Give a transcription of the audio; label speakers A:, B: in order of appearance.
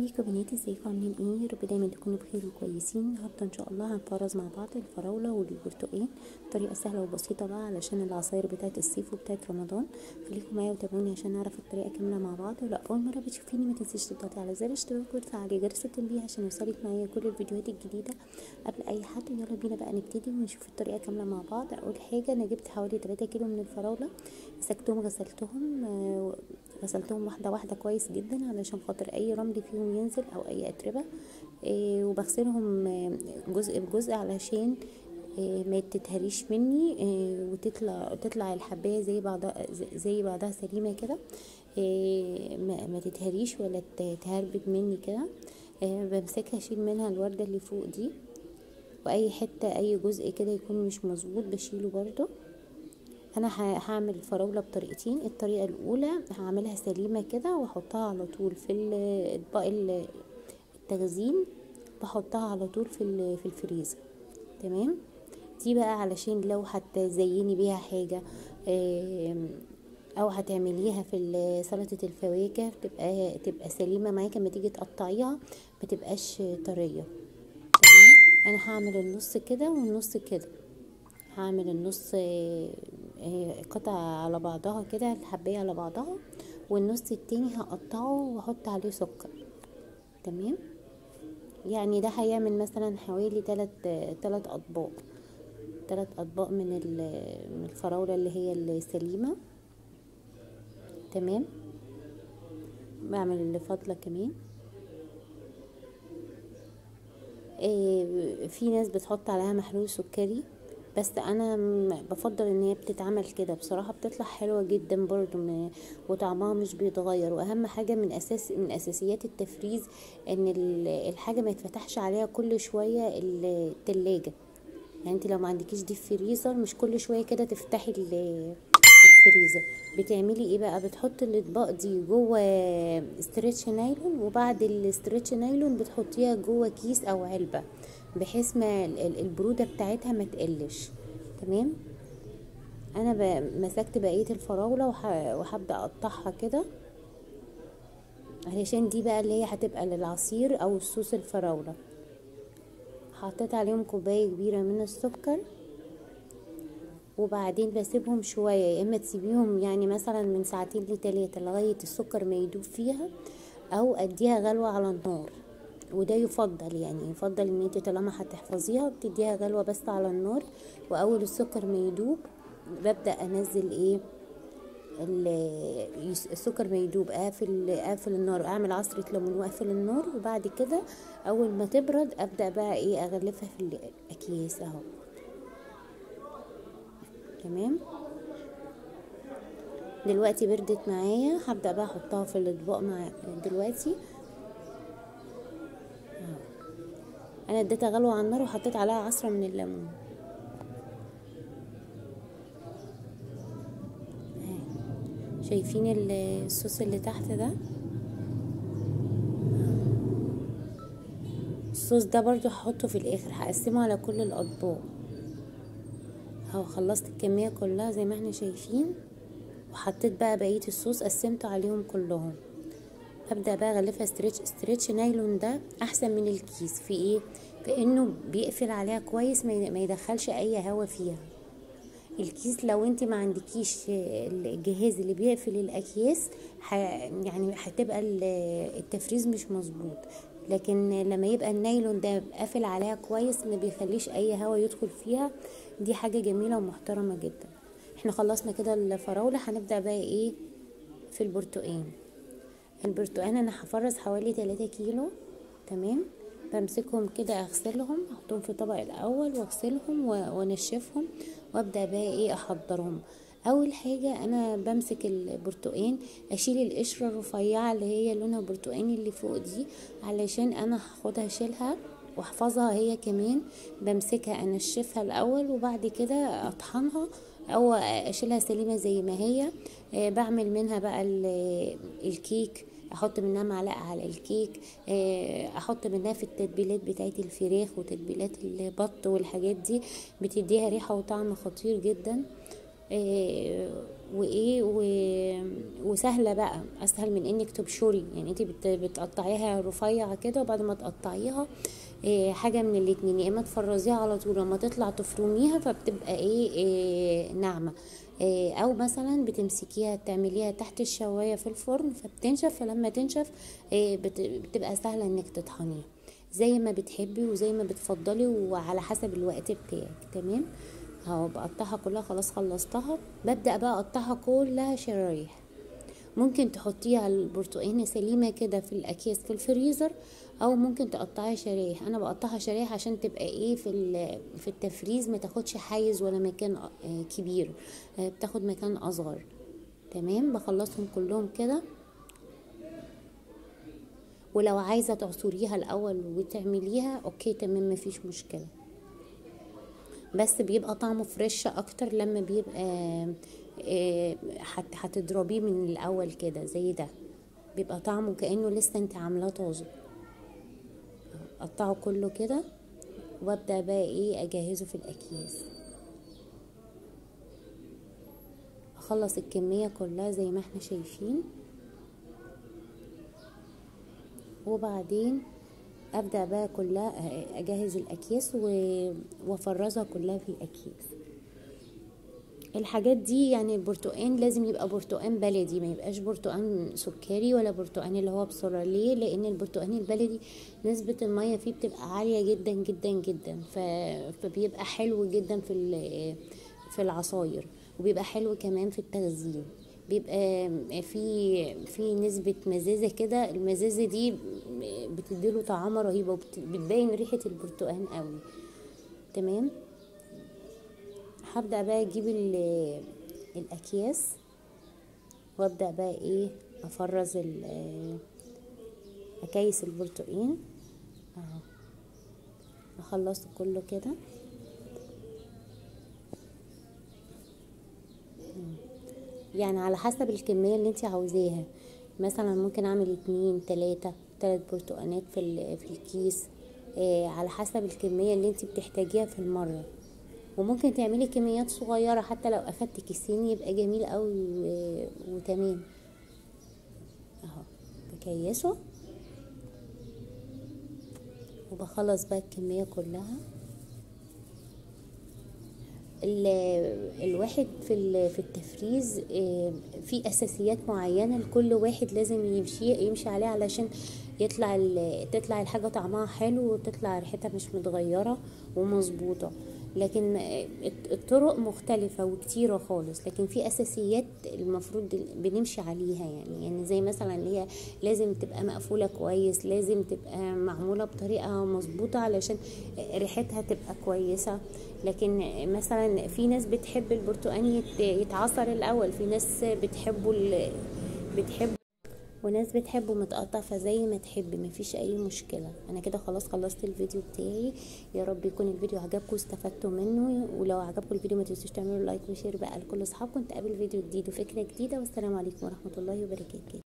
A: عليكم بناتي ازيكم عاملين ايه يا رب دايما تكونوا بخير وكويسين النهارده ان شاء الله هنفرز مع بعض الفراوله والبرتقال طريقه سهله وبسيطه بقى علشان العصاير بتاعه الصيف وبتاعه رمضان خليكم معايا وتابعوني عشان نعرف الطريقه كامله مع بعض ولو اول مره بتشوفيني ما تنسيش تضغطي على زر الاشتراك وتفعلي جرس التنبيه عشان يوصلك معايا كل الفيديوهات الجديده قبل اي حد يلا بينا بقى نبتدي ونشوف الطريقه كامله مع بعض اول حاجه انا جبت حوالي 3 كيلو من الفراوله مسكتهم غسلتهم آه غسلتهم واحده واحده كويس جدا علشان خاطر اي رمل فيهم ينزل او اي اتربه إيه وبغسلهم جزء بجزء علشان إيه ما تتهريش مني إيه وتطلع تطلع الحبايه زي بعضها زي بعضها سليمه كده إيه ما, ما تتهريش ولا تهربد مني كده إيه بمسكها اشيل منها الورده اللي فوق دي واي حته اي جزء كده يكون مش مظبوط بشيله برضو انا هعمل الفراوله بطريقتين الطريقه الاولى هعملها سليمه كده واحطها على طول في اطباق التخزين بحطها على طول في في الفريزر تمام دي بقى علشان لو هتزيني بيها حاجه او هتعمليها في سلطه الفواكه تبقى تبقى سليمه معاكي لما تيجي تقطعيها ما تبقاش طريه تمام انا هعمل النص كده والنص كده هعمل النص قطع على بعضها كده الحبايه على بعضها والنص التاني هقطعه واحط عليه سكر تمام يعني ده هيعمل مثلا حوالي تلات تلات اطباق تلات اطباق من من الفراوله اللي هي السليمه تمام بعمل اللي فاضله كمان إيه في ناس بتحط عليها محلول سكري بس انا بفضل ان هي بتتعمل كده بصراحه بتطلع حلوه جدا برضو وطعمها مش بيتغير واهم حاجه من اساس من اساسيات التفريز ان الحاجه ما يتفتحش عليها كل شويه التلاجة يعني انت لو ما عندكيش دي فريزر مش كل شويه كده تفتحي الفريزر بتعملي ايه بقى بتحطي الاطباق دي جوه استرتش نايلون وبعد الاسترتش نايلون بتحطيها جوه كيس او علبه بحيث ما البروده بتاعتها ما تقلش تمام انا مسكت بقيه الفراوله وهبدا اقطعها كده علشان دي بقى اللي هي هتبقى للعصير او الصوص الفراوله حطيت عليهم كوبايه كبيره من السكر وبعدين بسيبهم شويه يا اما تسيبيهم يعني مثلا من ساعتين لتلاتة لغايه السكر ما يدوب فيها او اديها غلوه على النار وده يفضل يعني يفضل ان انت طالما هتحفظيها بتديها غلوه بس على النار واول السكر ما يدوب ببدا انزل ايه السكر ما يدوب اقفل اقفل النار اعمل عصره ليمون واقفل النار وبعد كده اول ما تبرد ابدا بقى ايه اغلفها في الاكياس اهو تمام دلوقتي بردت معايا هبدا بقى احطها في الاطباق مع دلوقتي انا اديتها غلوه على النار وحطيت عليها عصره من الليمون شايفين الصوص اللي تحت ده الصوص ده برضو هحطه في الاخر هقسمه على كل الاطباق اهو خلصت الكميه كلها زي ما احنا شايفين وحطيت بقى بقيه الصوص قسمته عليهم كلهم هبدا بقى اغلفها ستريتش ستريتش نايلون ده احسن من الكيس في ايه في انه بيقفل عليها كويس ما يدخلش اي هوا فيها الكيس لو انت ما عندكيش الجهاز اللي بيقفل الاكياس يعني هتبقى التفريز مش مظبوط لكن لما يبقى النايلون ده قافل عليها كويس ما بيخليش اي هوا يدخل فيها دي حاجه جميله ومحترمه جدا احنا خلصنا كده الفراوله هنبدا بقى ايه في البرتقال البرتقال انا هفرز حوالي 3 كيلو تمام بمسكهم كده اغسلهم احطهم في طبق الاول واغسلهم وانشفهم وابدا بقى ايه احضرهم اول حاجه انا بمسك البرتقان اشيل القشره الرفيعه اللي هي لونها برتقاني اللي فوق دي علشان انا هاخدها اشيلها واحفظها هي كمان بمسكها انشفها الاول وبعد كده اطحنها او اشيلها سليمه زي ما هي أه بعمل منها بقى الكيك احط منها معلقه على الكيك احط منها في التتبيلات بتاعت الفراخ وتتبيلات البط والحاجات دي بتديها ريحه وطعم خطير جدا وايه و... وسهله بقى اسهل من انك تبشري يعني انت بت... بتقطعيها رفيع كده وبعد ما تقطعيها إيه حاجه من الاتنين يا اما تفرزيها على طول لما تطلع تفرميها فبتبقى ايه, إيه ناعمه إيه او مثلا بتمسكيها تعمليها تحت الشوايه في الفرن فبتنشف فلما تنشف إيه بت... بتبقى سهله انك تطحنيها زي ما بتحبي وزي ما بتفضلي وعلى حسب الوقت بتاعك تمام اهو بقطعها كلها خلاص خلصتها ببدأ بقى اقطعها كلها شرايح ممكن تحطيها البرتقانة سليمة كده في الأكياس في الفريزر أو ممكن تقطعيها شرايح أنا بقطعها شرايح عشان تبقى إيه في في التفريز ما تاخدش حيز ولا مكان كبير بتاخد مكان أصغر تمام بخلصهم كلهم كده ولو عايزة تعصريها الأول وتعمليها أوكي تمام مفيش مشكلة بس بيبقى طعمه فريش اكتر لما بيبقى هتضربيه من الاول كده زي ده بيبقى طعمه كانه لسه انت عاملاه طازه اقطعه كله كده وابدا بقى ايه اجهزه في الاكياس اخلص الكميه كلها زي ما احنا شايفين وبعدين ابدا بقى كلها اجهز الاكياس وافرزها كلها في الاكياس الحاجات دي يعني البرتقان لازم يبقى برتقان بلدي ما يبقاش برتقان سكري ولا برتقان اللي هو بسرعه ليه لان البرتقان البلدي نسبه الميه فيه بتبقى عاليه جدا جدا جدا فبيبقى حلو جدا في في العصاير وبيبقى حلو كمان في التخزين بيبقى في في نسبة مزازة كده المزازة دي بتديله طعامة رهيبة وبتبين ريحة البرتقال قوي تمام هبدأ بقى اجيب الاكياس وابدأ بقى ايه افرز اكيس البرتقال اهو اخلصه كله كده يعني على حسب الكمية اللي انت عاوزاها مثلا ممكن اعمل اتنين تلاتة تلات برتقانات في, في الكيس آه على حسب الكمية اللي انت بتحتاجيها في المرة وممكن تعملي كميات صغيرة حتى لو اخدت كيسين يبقى جميل قوي وتمام اهو بكيسه وبخلص بقى الكمية كلها الواحد في في التفريز في اساسيات معينه لكل واحد لازم يمشي يمشي عليها علشان يطلع تطلع الحاجه طعمها حلو وتطلع ريحتها مش متغيره ومظبوطه لكن الطرق مختلفة وكتيرة خالص لكن في أساسيات المفروض بنمشي عليها يعني يعني زي مثلا اللي هي لازم تبقى مقفولة كويس لازم تبقى معمولة بطريقة مظبوطة علشان ريحتها تبقى كويسة لكن مثلا في ناس بتحب البرتقال يتعصر الأول في ناس بتحبه بتحب وناس بتحبه متقطع فزي ما تحبي مفيش اي مشكله انا كده خلاص خلصت الفيديو بتاعي يا رب يكون الفيديو عجبكم واستفدتوا منه ولو عجبكم الفيديو ما تنسوش تعملوا لايك وشير بقى لكل اصحابكم نتقابل فيديو جديد وفكره جديده والسلام عليكم ورحمه الله وبركاته